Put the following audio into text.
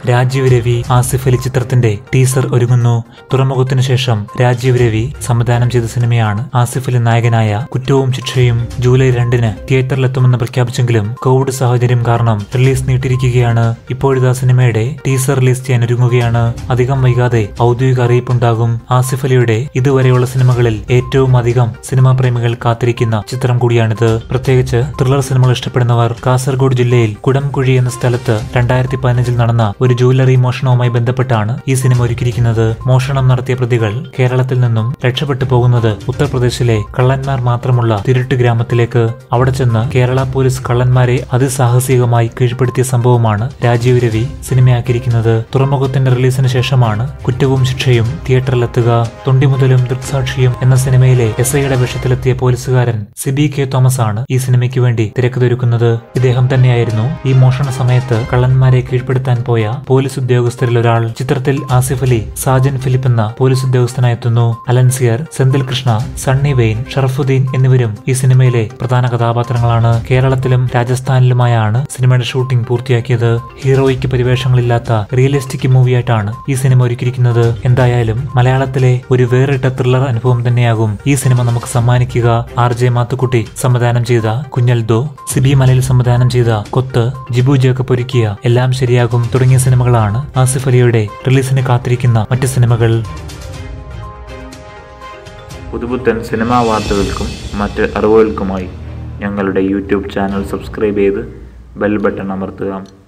രാജീവ് രവി ആസിഫ് അലി ചിത്രത്തിന്റെ ടീസർ ഒരുങ്ങുന്നു തുറമുഖത്തിനു ശേഷം രാജീവ് രവി സംവിധാനം ചെയ്ത സിനിമയാണ് ആസിഫ് അലി നായകനായ കുറ്റവും ശിക്ഷയും ജൂലൈ രണ്ടിന് തിയേറ്ററിലെത്തുമെന്ന് പ്രഖ്യാപിച്ചെങ്കിലും കോവിഡ് സാഹചര്യം കാരണം റിലീസ് നീട്ടിയിരിക്കുകയാണ് ഇപ്പോഴിതാ സിനിമയുടെ ടീസർ റിലീസ് ചെയ്യാൻ ഒരുങ്ങുകയാണ് അധികം വൈകാതെ ഔദ്യോഗിക അറിയിപ്പുണ്ടാകും ആസിഫ് അലിയുടെ ഇതുവരെയുള്ള സിനിമകളിൽ ഏറ്റവും അധികം സിനിമാ പ്രേമികൾ കാത്തിരിക്കുന്ന ചിത്രം കൂടിയാണിത് പ്രത്യേകിച്ച് ത്രില്ലർ സിനിമകൾ ഇഷ്ടപ്പെടുന്നവർ കാസർഗോഡ് ജില്ലയിൽ കുടംകുഴി എന്ന സ്ഥലത്ത് രണ്ടായിരത്തി പതിനഞ്ചിൽ നടന്ന ഒരു ജ്വല്ലറി മോഷണവുമായി ബന്ധപ്പെട്ടാണ് ഈ സിനിമ ഒരുക്കിയിരിക്കുന്നത് മോഷണം നടത്തിയ പ്രതികൾ കേരളത്തിൽ നിന്നും രക്ഷപ്പെട്ടു പോകുന്നത് ഉത്തർപ്രദേശിലെ കള്ളന്മാർ മാത്രമുള്ള തിരുട്ട് ഗ്രാമത്തിലേക്ക് അവിടെ ചെന്ന് കേരള പോലീസ് കള്ളന്മാരെ അതിസാഹസികമായി കീഴ്പ്പെടുത്തിയ സംഭവമാണ് രാജീവ് രവി സിനിമയാക്കിയിരിക്കുന്നത് തുറമുഖത്തിന്റെ റിലീസിന് ശേഷമാണ് കുറ്റവും ശിക്ഷയും തിയേറ്ററിലെത്തുക തൊണ്ടിമുതലും ദൃക്സാക്ഷിയും എന്ന സിനിമയിലെ എസ് ഐയുടെ വേഷത്തിലെത്തിയ പോലീസുകാരൻ സിബി കെ തോമസ് ആണ് ഈ സിനിമയ്ക്ക് വേണ്ടി തിരക്കഥൊരുക്കുന്നത് ഇദ്ദേഹം തന്നെയായിരുന്നു ഈ മോഷണ സമയത്ത് കള്ളന്മാരെ കീഴ്പ്പെടുത്താൻ പോയ പോലീസ് ഉദ്യോഗസ്ഥരിൽ ഒരാൾ ചിത്രത്തിൽ ആസിഫ് അലി സാജൻ ഫിലിപ്പ് എന്ന പോലീസ് ഉദ്യോഗസ്ഥനായെത്തുന്നു അലൻസിയർ സെന്തിൽ കൃഷ്ണ സണ്ണി വെയിൻ ഷറഫുദ്ദീൻ എന്നിവരും ഈ സിനിമയിലെ പ്രധാന കഥാപാത്രങ്ങളാണ് കേരളത്തിലും രാജസ്ഥാനിലുമായാണ് സിനിമയുടെ ഷൂട്ടിംഗ് പൂർത്തിയാക്കിയത് ഹീറോയ്ക്ക് പരിവേഷങ്ങളില്ലാത്ത റിയലിസ്റ്റിക് മൂവിയായിട്ടാണ് ഈ സിനിമ ഒരുക്കിയിരിക്കുന്നത് എന്തായാലും മലയാളത്തിലെ ഒരു വേറിട്ട ത്രില്ലർ അനുഭവം തന്നെയാകും ഈ സിനിമ നമുക്ക് സമ്മാനിക്കുക ആർ ജെ മാത്തുക്കുട്ടി സംവിധാനം ചെയ്ത കുഞ്ഞൽദോ സിബി മലയിൽ സംവിധാനം ചെയ്ത കൊത്ത് ജിബു ജേക്കബ് ഒരുക്കിയ എല്ലാം ശരിയാകും തുടങ്ങിയ സിനിമകളാണ് ആസിഫ് അലിയുടെ റിലീസിന് കാത്തിരിക്കുന്ന മറ്റ് സിനിമകൾ പുതുപുത്തൻ സിനിമാ വാർത്തകൾക്കും മറ്റ് അറിവുകൾക്കുമായി ഞങ്ങളുടെ യൂട്യൂബ് ചാനൽ സബ്സ്ക്രൈബ് ചെയ്ത് ബെൽ ബട്ടൺ അമർത്തുക